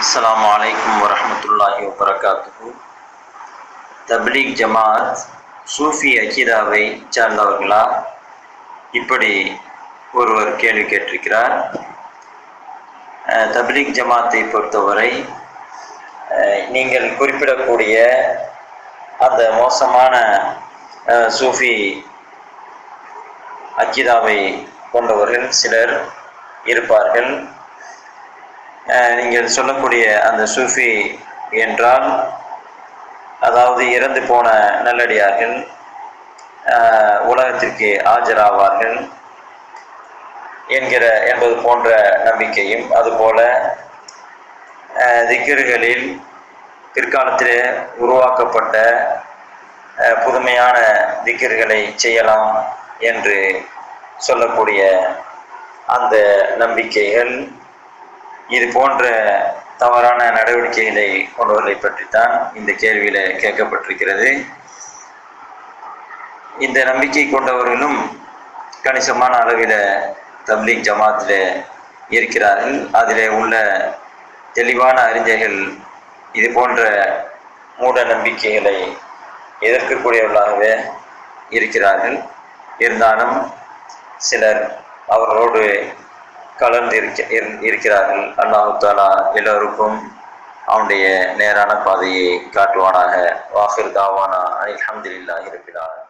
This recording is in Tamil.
அஸ்ஸலாமு அலைக்கும் வரஹ்மத்துல்லாஹி வபரகாத்துஹு தப்லீக் ஜமாத் சூஃபி அகீதாவை சார்ந்தவர்களா இப்படி ஒருவர் கேள்வி கேட்டிருக்கிறார் அஹ், தப்லீக் ஜமாத்தை பொறுத்தவரை அஹ், நீங்கள் குறிப்பிடக்கூடிய அந்த மோசமான அஹ், சூஃபி அக்கீதாவை கொண்டவர்கள் சிலர் இருப்பார்கள் அஹ் நீங்கள் சொல்லக்கூடிய அந்த சூஃபி என்றால் அதாவது இறந்து போன நல்லடியார்கள் அஹ் உலகத்திற்கு ஆஜராவார்கள் என்கிற என்பது போன்ற நம்பிக்கையும் அதுபோல அஹ் திக்ருகளில் பிற்காலத்தில் உருவாக்கப்பட்ட அஹ் புதுமையான திக்ர்களை செய்யலாம் என்று சொல்லக்கூடிய அந்த நம்பிக்கைகள் இது போன்ற தவறான நடவடிக்கைகளை கொண்டவர்களை பற்றித்தான் இந்த கேள்வியில கேட்கப்பட்டிருக்கிறது இந்த நம்பிக்கை கொண்டவர்களும் கணிசமான அளவில் தப்லீக் ஜமாத்தில் இருக்கிறார்கள் அதில் உள்ள தெளிவான அறிஞர்கள் இது போன்ற மூட நம்பிக்கைகளை எதிர்க்கக்கூடியவர்களாகவே இருக்கிறார்கள் இருந்தாலும் சிலர் அவர்களோடு கலந்து இருக்க இரு- இருக்கிறார்கள் அல்லாஹு தாலா எல்லோருக்கும் அவனுடைய நேரான பாதையை காட்டுவானாக வாஹிர் தாவானா அல்ஹம்துலில்லாஹி ரபில் ஆலமீன்